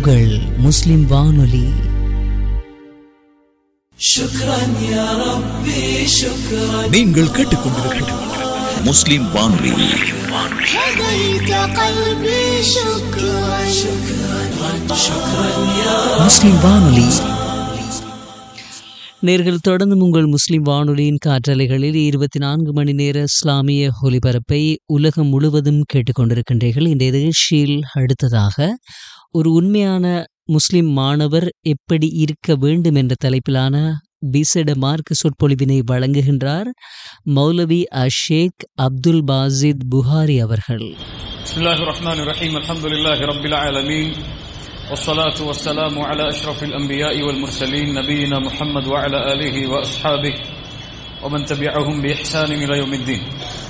உங்கள் முஸ்லிம் வானொலி நீங்கள் கேட்டுக்கொண்டிருப்பது முஸ்லிம் வானொலி هديت قلبي شكرا முஸ்லிம் வானொலி நேர்கள் தொடர்ந்து உங்கள் முஸ்லிம் வானொலியின் காற்றலைகளில் இருபத்தி நான்கு மணி நேர இஸ்லாமிய ஒலிபரப்பை உலகம் முழுவதும் கேட்டுக்கொண்டிருக்கின்றீர்கள் இந்த நிகழ்ச்சியில் அடுத்ததாக ஒரு உண்மையான முஸ்லிம் மாணவர் எப்படி இருக்க வேண்டும் என்ற தலைப்பிலான விசேட மார்க்க சொற்பொழிவினை வழங்குகின்றார் மௌலவி அஷேக் அப்துல் பாசித் புகாரி அவர்கள் بسم الله الرحمن الرحيم الحمد لله رب العالمين والصلاة والسلام على أشرف الأنبياء والمرسلين نبينا محمد وعلى آله وأصحابه ومن تبعهم بإحسان إلى يوم الدين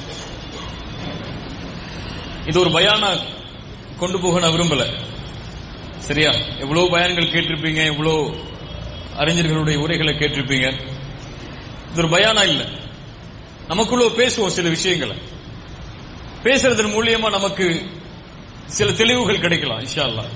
இது ஒரு பயான கொண்டு போக நான் விரும்பல சரியா எவ்வளவு பயான்கள் கேட்டிருப்பீங்க எவ்வளவு அறிஞர்களுடைய உரைகளை கேட்டிருப்பீங்க இது ஒரு பயானா இல்ல நமக்குள்ள பேசுவோம் சில விஷயங்களை பேசுறதன் மூலியமா நமக்கு சில தெளிவுகள் கிடைக்கலாம் இன்ஷா அல்லாஹ்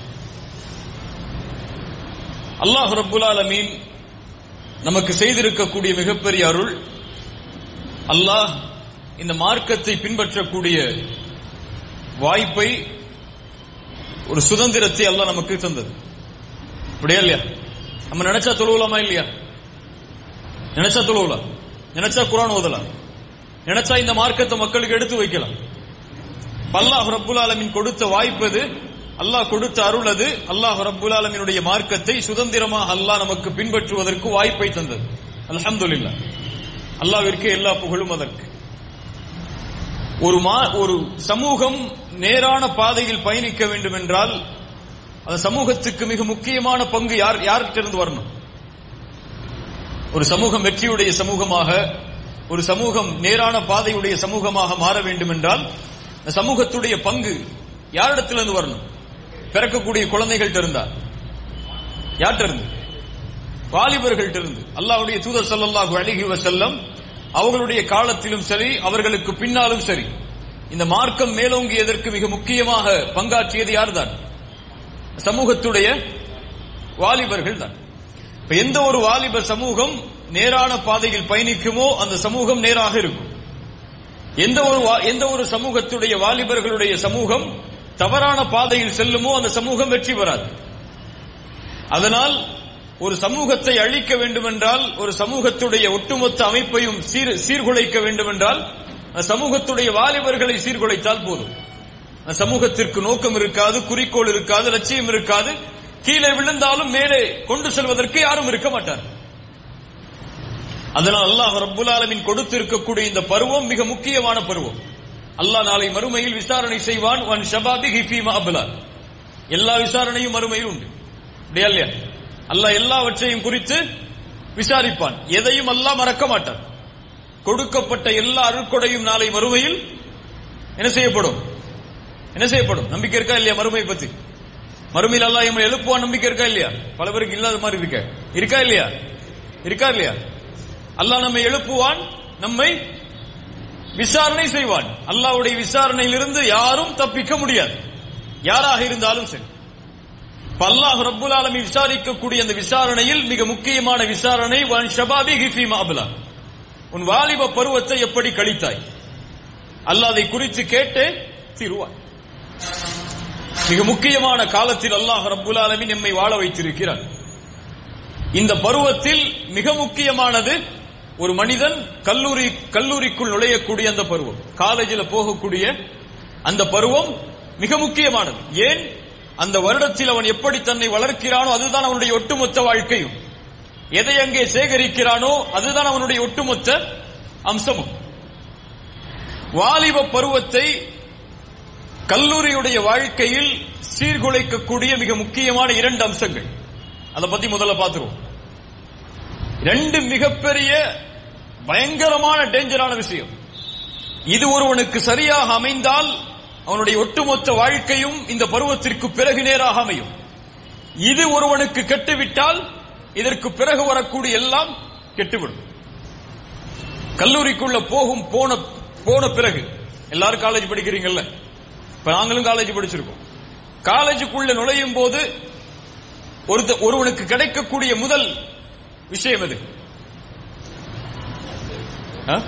அல்லாஹ் ரப்புல் ஆலமீன் நமக்கு செய்திருக்கக்கூடிய மிகப்பெரிய அருள் அல்லாஹ் இந்த மார்க்கத்தை பின்பற்றக்கூடிய வாய்ப்பை ஒரு சுதந்திரத்தை அல்லாஹ் நமக்கு தந்தது அப்படியா இல்லையா நம்ம நினைச்சா தொழுவலாமா இல்லையா நினைச்சா தொழுவலாம் நினைச்சா குரான் ஓதலாம் நினைச்சா இந்த மார்க்கத்தை மக்களுக்கு எடுத்து வைக்கலாம் அல்லாஹ் ரப்புல் ஆலமின் கொடுத்த வாய்ப்பு அது அல்லாஹ் கொடுத்த அருள் அது அல்லாஹ் ரப்புல் ஆலமினுடைய மார்க்கத்தை சுதந்திரமாக அல்லாஹ் நமக்கு பின்பற்றுவதற்கு வாய்ப்பை தந்தது அல்ஹம்துலில்லாஹ் அல்லாஹ்விற்கு எல்லா புகழும் அதற்கு ஒரு மா ஒரு சமூகம் நேரான பாதையில் பயணிக்க வேண்டும் என்றால் அந்த சமூகத்துக்கு மிக முக்கியமான பங்கு யார் யார்கிட்ட வரணும் ஒரு சமூகம் வெற்றியுடைய சமூகமாக ஒரு சமூகம் நேரான பாதையுடைய சமூகமாக மாற வேண்டும் என்றால் இந்த சமூகத்துடைய பங்கு யாரிடத்திலிருந்து வரணும் பிறக்கக்கூடிய குழந்தைகள்ட்ட இருந்தா யார்கிட்ட இருந்து வாலிபர்கள்ட்ட இருந்து அல்லாஹ்வுடைய தூதர் ஸல்லல்லாஹு அலைஹி வஸல்லம் அவர்களுடைய காலத்திலும் சரி அவர்களுக்கு பின்னாலும் சரி இந்த மார்க்கம் மேலோங்கியதற்கு மிக முக்கியமாக பங்காற்றியது யார்தான் சமூகத்துடைய வாலிபர்கள் தான் இப்ப எந்த ஒரு வாலிப சமூகம் நேரான பாதையில் பயணிக்குமோ அந்த சமூகம் நேராக இருக்கும் எந்த ஒரு வா- எந்த ஒரு சமூகத்துடைய வாலிபர்களுடைய சமூகம் தவறான பாதையில் செல்லுமோ அந்த சமூகம் வெற்றி பெறாது அதனால் ஒரு சமூகத்தை அழிக்க வேண்டுமென்றால் ஒரு சமூகத்துடைய ஒட்டுமொத்த அமைப்பையும் சீர் சீர்குலைக்க வேண்டுமென்றால் அந்த சமூகத்துடைய வாலிபர்களை சீர்குலைத்தால் போதும் அந்த சமூகத்திற்கு நோக்கம் இருக்காது குறிக்கோள் இருக்காது லட்சியம் இருக்காது கீழே விழுந்தாலும் மேலே கொண்டு செல்வதற்கு யாரும் இருக்க மாட்டார் அதனால் அல்லாஹ் ரப்புல் ஆலமீன் கொடுத்திருக்கக்கூடிய இந்த பருவம் மிக முக்கியமான பருவம் அல்லாஹ் நாளை மறுமையில் விசாரணை செய்வான் வன் ஷபாபிஹி ஃபீமா அப்லா எல்லா விசாரணையும் மறுமையில் உண்டு அப்படியா இல்லையா அல்லாஹ் எல்லாவற்றையும் குறித்து விசாரிப்பான் எதையும் அல்லாஹ் மறக்க மாட்டான் கொடுக்கப்பட்ட எல்லா அருட்கொடையும் நாளை மறுமையில் என்ன செய்யப்படும் என்ன செய்யப்படும் நம்பிக்கை இருக்கா இல்லையா மறுமை பத்தி மறுமையில் அல்லாஹ் எம்மை எழுப்புவான் நம்பிக்கை இருக்கா இல்லையா பல பேருக்கு இல்லாத மாதிரி இருக்க இருக்கா இல்லையா இருக்கா இல்லையா அல்லாஹ் நம்மை எழுப்புவான் நம்மை விசாரணை செய்வான் அல்லாஹ்வுடைய விசாரணையிலிருந்து யாரும் தப்பிக்க முடியாது யாராக இருந்தாலும் சரி இப்ப அல்லாஹ் ரப்புல் ஆலமீன் விசாரிக்கக்கூடிய அந்த விசாரணையில் மிக முக்கியமான விசாரணை வன் ஷபாபி ஹிஃபி மாபலா உன் வாலிப பருவத்தை எப்படி கழித்தாய் அல்லாஹ் அதை குறித்து கேட்டு தீருவான் மிக முக்கியமான காலத்தில் அல்லாஹ் ரப்புல் ஆலமீன் நம்மை வாழ வைத்திருக்கிறான் இந்த பருவத்தில் மிக முக்கியமானது ஒரு மனிதன் கல்லூரி கல்லூரிக்குள் நுழையக்கூடிய அந்த பருவம் காலேஜில் போகக்கூடிய அந்த பருவம் மிக முக்கியமானது ஏன் அந்த வருடத்தில் அவன் எப்படி தன்னை வளர்க்கிறானோ அதுதான் அவனுடைய ஒட்டுமொத்த வாழ்க்கையும் எதை அங்கே சேகரிக்கிறானோ அதுதான் அவனுடைய ஒட்டுமொத்த அம்சமும் வாலிப பருவத்தை கல்லூரியுடைய வாழ்க்கையில் சீர்குலைக்கக்கூடிய மிக முக்கியமான இரண்டு அம்சங்கள் அதை பத்தி முதல்ல பார்த்துருவோம் ரெண்டு மிகப்பெரிய பயங்கரமான டேஞ்சரான விஷயம் இது ஒருவனுக்கு சரியாக அமைந்தால் அவனுடைய ஒட்டுமொத்த வாழ்க்கையும் இந்த பருவத்திற்கு பிறகு நேராக அமையும் இது ஒருவனுக்கு கெட்டுவிட்டால் இதற்கு பிறகு வரக்கூடிய எல்லாம் கெட்டுவிடும் கல்லூரிக்குள்ள போகும் போன போன பிறகு எல்லாரும் காலேஜ் படிக்கிறீங்கல்ல இப்ப நாங்களும் காலேஜ் படிச்சிருக்கோம் காலேஜுக்குள்ள நுழையும் போது ஒருத்த ஒருவனுக்கு கிடைக்கக்கூடிய முதல் விஷயம் எது ஆ?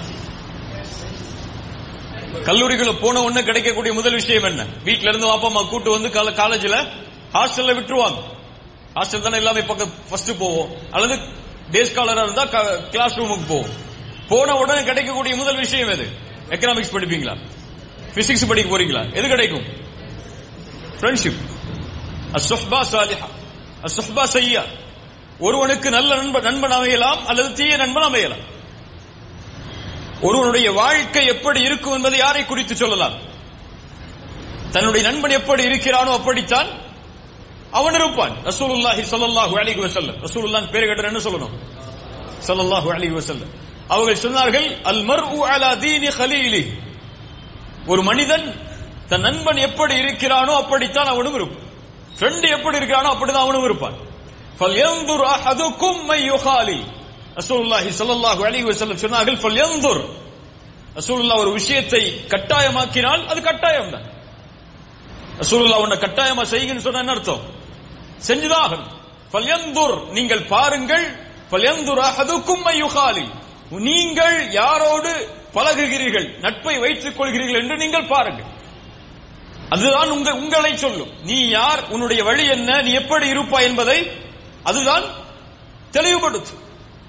கல்லூரிகளை போன உடனே கிடைக்கக்கூடிய முதல் விஷயம் என்ன வீட்ல இருந்து வாப்பா அம்மா கூட்டு வந்து காலேஜ்ல ஹாஸ்டல்ல விட்டுருவாங்க ஹாஸ்டல் தானே எல்லாமே பக்கம் ஃபர்ஸ்ட் போவோம் அல்லது டே ஸ்காலரா இருந்தா கிளாஸ் ரூமுக்கு போவோம் போன உடனே கிடைக்கக்கூடிய முதல் விஷயம் எது எக்கனாமிக்ஸ் படிப்பீங்களா பிசிக்ஸ் படிக்க போறீங்களா எது கிடைக்கும் ஃப்ரெண்ட்ஷிப் அஸ்ஸுஹ்பா சாலிஹா அஸ்ஸுஹ்பா சய்யா ஒருவனுக்கு நல்ல நண்பன் நண்பன் அமையலாம் அல்லது தீய நண்பன் அமையலாம் ஒருவனுடைய வாழ்க்கை எப்படி இருக்கும் என்பதை யாரை குறித்து சொல்லலாம் தன்னுடைய நண்பன் எப்படி இருக்கிறானோ அப்படித்தான் அவன் இருப்பான் ரசூலுல்லாஹி ஸல்லல்லாஹு அலைஹி வஸல்லம் ரசூலுல்லாஹ் பேர் கேட்டா என்ன சொல்லணும் ஸல்லல்லாஹு அலைஹி வஸல்லம் அவர்கள் சொன்னார்கள் அல் மர்உ அலா தீனி கலீலி ஒரு மனிதன் தன் நண்பன் எப்படி இருக்கிறானோ அப்படித்தான் அவனும் இருப்பான் ஃப்ரெண்ட் எப்படி இருக்கிறானோ அப்படிதான் அவனும் இருப்பான் فَلْيَنْظُرْ أَحَدُكُمْ مَنْ يُخَالِي ரசூலுல்லாஹி ஸல்லல்லாஹு அலைஹி வஸல்லம் சொன்னார்கள் ஃபல்யன்துர் ரசூலுல்லாஹ் ஒரு விஷயத்தை கட்டாயமாக்கினால் அது கட்டாயம் தான் ரசூலுல்லாஹ் உன்னை கட்டாயமா செய்யுங்கன்னு சொன்னா என்ன அர்த்தம் செஞ்சுதான் ஆகணும் ஃபல்யன்துர் நீங்கள் பாருங்கள் ஃபல்யன்துர் அஹதுக்கும் மையுகாலி நீங்கள் யாரோடு பழகுகிறீர்கள் நட்பை வைத்துக் கொள்கிறீர்கள் என்று நீங்கள் பாருங்கள் அதுதான் உங்க உங்களை சொல்லும் நீ யார் உன்னுடைய வழி என்ன நீ எப்படி இருப்பாய் என்பதை அதுதான் தெளிவுபடுத்தும்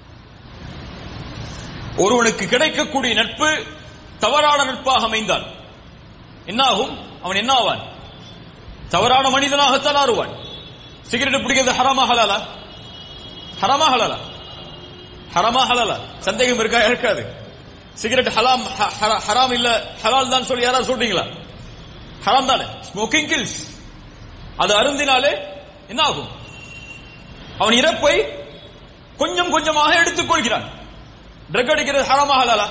ஒருவனுக்கு கிடைக்கக்கூடிய நட்பு தவறான நட்பாக அமைந்தால் என்னாகும் அவன் என்ன ஆவான் தவறான மனிதனாகத்தான் ஆறுவான் சிகரெட் பிடிக்கிறது ஹராமா ஹலாலா ஹராமா ஹலாலா ஹராமா ஹலாலா சந்தேகம் இருக்கா இருக்காது சிகரெட் ஹலாம் ஹ- ஹரா- ஹராம் இல்ல ஹலால் தான் சொல்லி யாராவது சொல்றீங்களா ஹராம் தானே ஸ்மோக்கிங் கில்ஸ் அது அருந்தினாலே என்ன ஆகும் அவன் இறப்பை கொஞ்சம் கொஞ்சமாக எடுத்துக் கொள்கிறான் ட்ரக் அடிக்கிறது ஹராமா ஹலாலா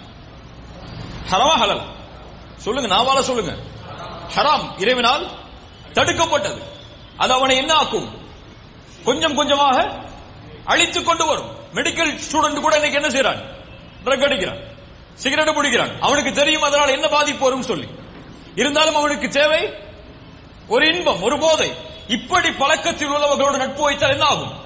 ஹராமா ஹலாலா சொல்லுங்க நாவால சொல்லுங்க ஹராம் இறைவனால் தடுக்கப்பட்டது அது அவனை என்ன ஆக்கும் கொஞ்சம் கொஞ்சமாக அழித்துக் கொண்டு வரும் மெடிக்கல் ஸ்டூடெண்ட் கூட இன்னைக்கு என்ன செய்யறான் ட்ரக் அடிக்கிறான் சிகரெட் பிடிக்கிறான் அவனுக்கு தெரியும் அதனால் என்ன பாதிப்பு வரும் சொல்லி இருந்தாலும் அவனுக்கு தேவை ஒரு இன்பம் ஒரு போதை இப்படி பழக்கத்தில் உள்ளவர்களோடு நட்பு வைத்தால் என்ன ஆகும்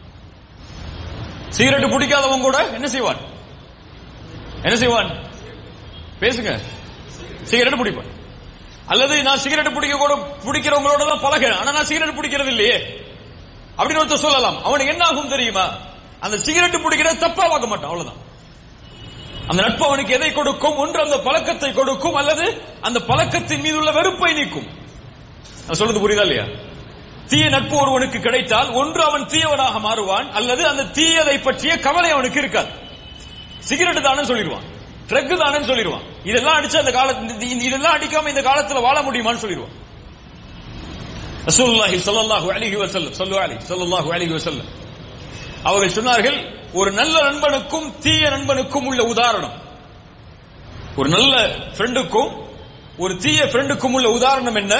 சிகரெட் பிடிக்காதவன் கூட என்ன செய்வான் என்ன செய்வான் பேசுங்க சிகரெட் பிடிப்பான் அல்லது நான் சிகரெட் பிடிக்க கூட பிடிக்கிறவங்களோட தான் பழகிறேன் ஆனா நான் சிகரெட் பிடிக்கிறது இல்லையே அப்படின்னு ஒருத்தர் சொல்லலாம் அவனுக்கு என்ன ஆகும் தெரியுமா அந்த சிகரெட் பிடிக்கிறத தப்பா பார்க்க மாட்டான் அவ்வளவுதான் அந்த நட்பு அவனுக்கு எதை கொடுக்கும் ஒன்று அந்த பழக்கத்தை கொடுக்கும் அல்லது அந்த பழக்கத்தின் மீது உள்ள வெறுப்பை நீக்கும் நான் சொல்றது புரியுதா இல்லையா தீய நட்பு ஒருவனுக்கு கிடைத்தால் ஒன்று அவன் தீயவனாக மாறுவான் அல்லது அந்த தீயதை பற்றிய கவலை அவனுக்கு இருக்காது சிகரெட் தானே சொல்லிடுவான் ட்ரக் தானே சொல்லிடுவான் இதெல்லாம் அடிச்சு அந்த காலத்து இதெல்லாம் அடிக்காம இந்த காலத்துல வாழ முடியுமான்னு சொல்லிடுவான் ரசூலுல்லாஹி ஸல்லல்லாஹு அலைஹி வஸல்லம் ஸல்லு அலைஹி ஸல்லல்லாஹு அலைஹி வஸல்லம் அவர்கள் சொன்னார்கள் ஒரு நல்ல நண்பனுக்கும் தீய நண்பனுக்கும் உள்ள உதாரணம் ஒரு நல்ல ஃப்ரெண்டுக்கும் ஒரு தீய ஃப்ரெண்டுக்கும் உள்ள உதாரணம் என்ன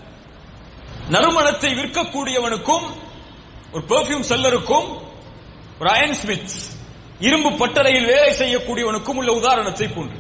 நறுமணத்தை விற்கக்கூடியவனுக்கும் ஒரு பெர்ஃபியூம் செல்லருக்கும் ஒரு அயன் ஸ்மித் இரும்பு பட்டறையில் வேலை செய்யக்கூடியவனுக்கும் உள்ள உதாரணத்தை போன்று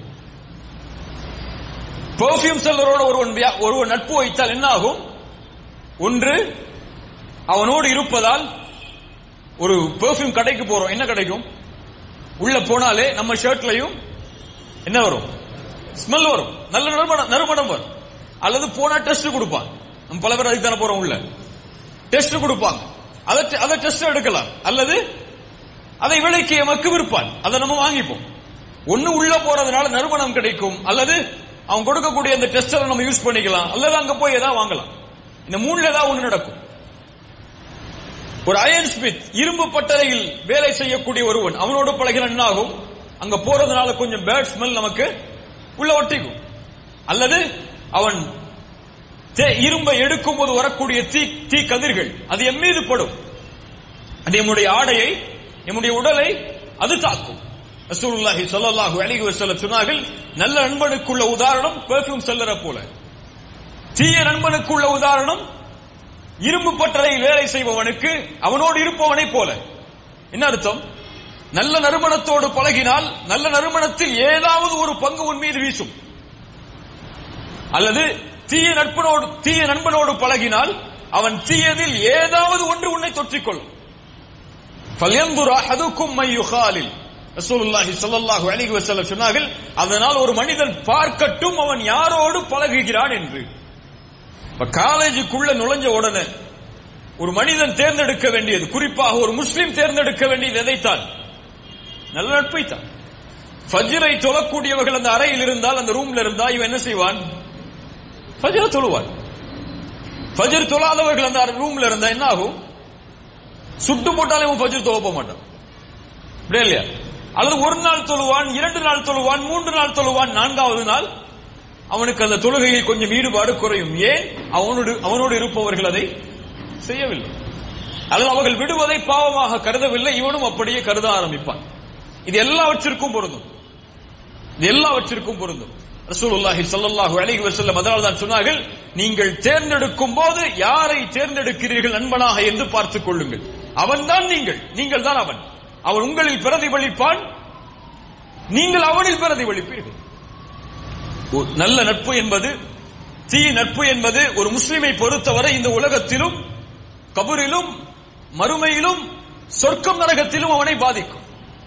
பெர்ஃபியூம் செல்லரோட ஒருவன் வியா- ஒருவன் நட்பு வைத்தால் என்ன ஆகும் ஒன்று அவனோடு இருப்பதால் ஒரு பெர்ஃபியூம் கடைக்கு போறோம் என்ன கிடைக்கும் உள்ள போனாலே நம்ம ஷர்ட்லயும் என்ன வரும் ஸ்மெல் வரும் நல்ல நறுமணம் நறுமணம் வரும் அல்லது போனா டெஸ்ட் கொடுப்பாங்க நம்ம பல பேர் அதுக்கு தானே போறோம் உள்ள டெஸ்ட் கொடுப்பாங்க அதை அதை டெஸ்ட் எடுக்கலாம் அல்லது அதை விலைக்கு எமக்கு விற்பான் அதை நம்ம வாங்கிப்போம் ஒண்ணு உள்ள போறதுனால நறுமணம் கிடைக்கும் அல்லது அவன் கொடுக்கக்கூடிய அந்த டெஸ்டரை நம்ம யூஸ் பண்ணிக்கலாம் அல்லது அங்க போய் ஏதாவது வாங்கலாம் இந்த மூணுல ஏதாவது ஒண்ணு நடக்கும் ஒரு அயன் ஸ்மித் இரும்பு பட்டறையில் வேலை செய்யக்கூடிய ஒருவன் அவனோடு பழகிற என்ன ஆகும் அங்க போறதுனால கொஞ்சம் பேட் ஸ்மெல் நமக்கு உள்ள ஒட்டிக்கும் அல்லது அவன் தே- இரும்பை எடுக்கும் போது வரக்கூடிய தீ தீ கதிர்கள் அது எம் மீது படும் அது எம்முடைய ஆடையை எம்முடைய உடலை அது தாக்கும் ரசூலுல்லாஹி ஸல்லல்லாஹு அலைஹி வஸல்லம் சொன்னார்கள் நல்ல நண்பனுக்குள்ள உதாரணம் பெர்ஃபியூம் செல்லற போல தீய நண்பனுக்குள்ள உதாரணம் இரும்பு பட்டறையில் வேலை செய்பவனுக்கு அவனோடு இருப்பவனை போல என்ன அர்த்தம் நல்ல நறுமணத்தோடு பழகினால் நல்ல நறுமணத்தில் ஏதாவது ஒரு பங்கு உன் மீது வீசும் அல்லது தீய நட்பனோடு தீய நண்பனோடு பழகினால் அவன் தீயதில் ஏதாவது ஒன்று உன்னை தொற்றிக்கொள்ளும் فَلْيَنْظُرْ أَحَدُكُمْ مَنْ يُخَالِلْ ரசூலுல்லாஹி ஸல்லல்லாஹு அலைஹி வஸல்லம் சொன்னார்கள் அதனால் ஒரு மனிதன் பார்க்கட்டும் அவன் யாரோடு பழகுகிறான் என்று இப்ப காலேஜுக்குள்ள நுழைஞ்ச உடனே ஒரு மனிதன் தேர்ந்தெடுக்க வேண்டியது குறிப்பாக ஒரு முஸ்லிம் தேர்ந்தெடுக்க வேண்டியது எதைத்தான் நல்ல நட்பை தான் ஃபஜ்ரை தொழக்கூடியவர்கள் அந்த அறையில் இருந்தால் அந்த ரூம்ல இருந்தா இவன் என்ன செய்வான் ஃபஜ்ரை தொழுவான் ஃபஜ்ர் தொழாதவர்கள் அந்த ரூம்ல இருந்தா என்ன ஆகும் சுட்டு போட்டாலே அவன் ஃபஜ்ர் தொழ போக மாட்டான் அப்படியே இல்லையா அல்லது ஒரு நாள் தொழுவான் இரண்டு நாள் தொழுவான் மூன்று நாள் தொழுவான் நான்காவது நாள் அவனுக்கு அந்த தொழுகையில் கொஞ்சம் ஈடுபாடு குறையும் ஏன் அவனோடு அவனோடு இருப்பவர்கள் அதை செய்யவில்லை அல்லது அவர்கள் விடுவதை பாவமாக கருதவில்லை இவனும் அப்படியே கருத ஆரம்பிப்பான் இது எல்லாவற்றிற்கும் பொருந்தும் இது எல்லாவற்றிற்கும் பொருந்தும் ரசூலுல்லாஹி ஸல்லல்லாஹு அலைஹி வஸல்லம் அதனால் தான் சொன்னார்கள் நீங்கள் தேர்ந்தெடுக்கும் போது யாரை தேர்ந்தெடுக்கிறீர்கள் நண்பனாக என்று பார்த்துக் கொள்ளுங்கள் அவன்தான் நீங்கள் நீங்கள் தான் அவன் அவன் உங்களில் பிரதிபலிப்பான் நீங்கள் அவனில் பிரதிபலிப்பீர்கள் ஒரு நல்ல நட்பு என்பது தீய நட்பு என்பது ஒரு முஸ்லிமை பொறுத்தவரை இந்த உலகத்திலும் கபரிலும் மறுமையிலும் சொர்க்கம் நரகத்திலும் அவனை பாதிக்கும்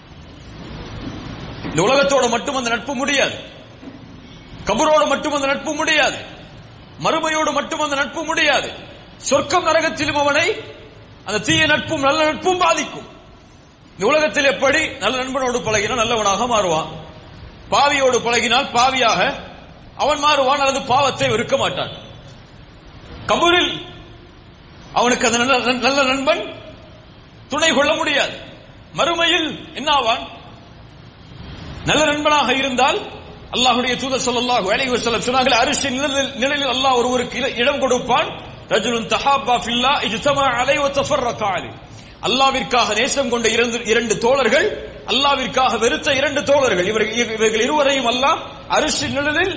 இந்த உலகத்தோட மட்டும் அந்த நட்பு முடியாது கபரோடு மட்டும் அந்த நட்பு முடியாது மறுமையோடு மட்டும் அந்த நட்பு முடியாது சொர்க்கம் நரகத்திலும் அவனை அந்த தீய நட்பும் நல்ல நட்பும் பாதிக்கும் இந்த உலகத்தில் எப்படி நல்ல நண்பனோடு பழகினால் நல்லவனாக மாறுவான் பாவியோடு பழகினால் பாவியாக அவன் மாறுவான் அல்லது பாவத்தை வெறுக்க மாட்டான் கபூரில் அவனுக்கு அந்த நல்ல நல்ல நண்பன் துணை கொள்ள முடியாது மறுமையில் என்ன ஆவான் நல்ல நண்பனாக இருந்தால் அல்லாஹ்வுடைய தூதர் ஸல்லல்லாஹு அலைஹி வஸல்லம் சொன்னார்கள் அரிசி நிழலில் நிழலில் அல்லாஹ் ஒருவருக்கு இல- இடம் கொடுப்பான் ரஜுலுன் தஹாபா ஃபில்லா இஜ்தமா அலை வ தஃபர்ரக அலை அல்லாஹ்விற்காக நேசம் கொண்ட இரண்டு இரண்டு தோழர்கள் அல்லாஹ்விற்காக வெறுத்த இரண்டு தோழர்கள் இவர்கள் இவர்கள் இருவரையும் அல்லாஹ் அரிசி நிழலில்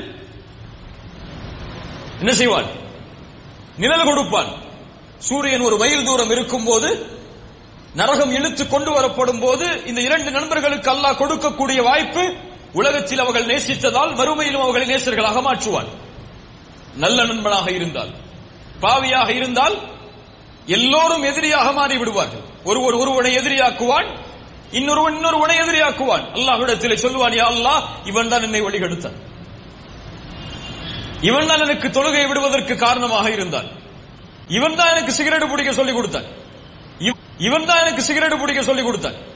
என்ன செய்வான் நிழல் கொடுப்பான் சூரியன் ஒரு மைல் தூரம் இருக்கும் போது நரகம் இழுத்து கொண்டு வரப்படும் போது இந்த இரண்டு நண்பர்களுக்கு அல்லாஹ் கொடுக்கக்கூடிய வாய்ப்பு உலகத்தில் அவர்கள் நேசித்ததால் மறுமையிலும் அவர்களை நேசர்களாக மாற்றுவான் நல்ல நண்பனாக இருந்தால் பாவியாக இருந்தால் எல்லோரும் எதிரியாக மாறி விடுவார்கள் ஒருவர் ஒருவனை எதிரியாக்குவான் இன்னொருவன் இன்னொருவனை எதிரியாக்குவான் அல்லாஹ்விடத்திலே சொல்லுவான் யா அல்லாஹ் இவன் தான் என்னை வழிகெடுத்தான் இவன் தான் எனக்கு தொழுகை விடுவதற்கு காரணமாக இருந்தான் இவன் தான் எனக்கு சிகரெட் பிடிக்க சொல்லிக் கொடுத்தான் இவன் தான் எனக்கு சிகரெட் பிடிக்க சொல்லிக் கொடுத்தான்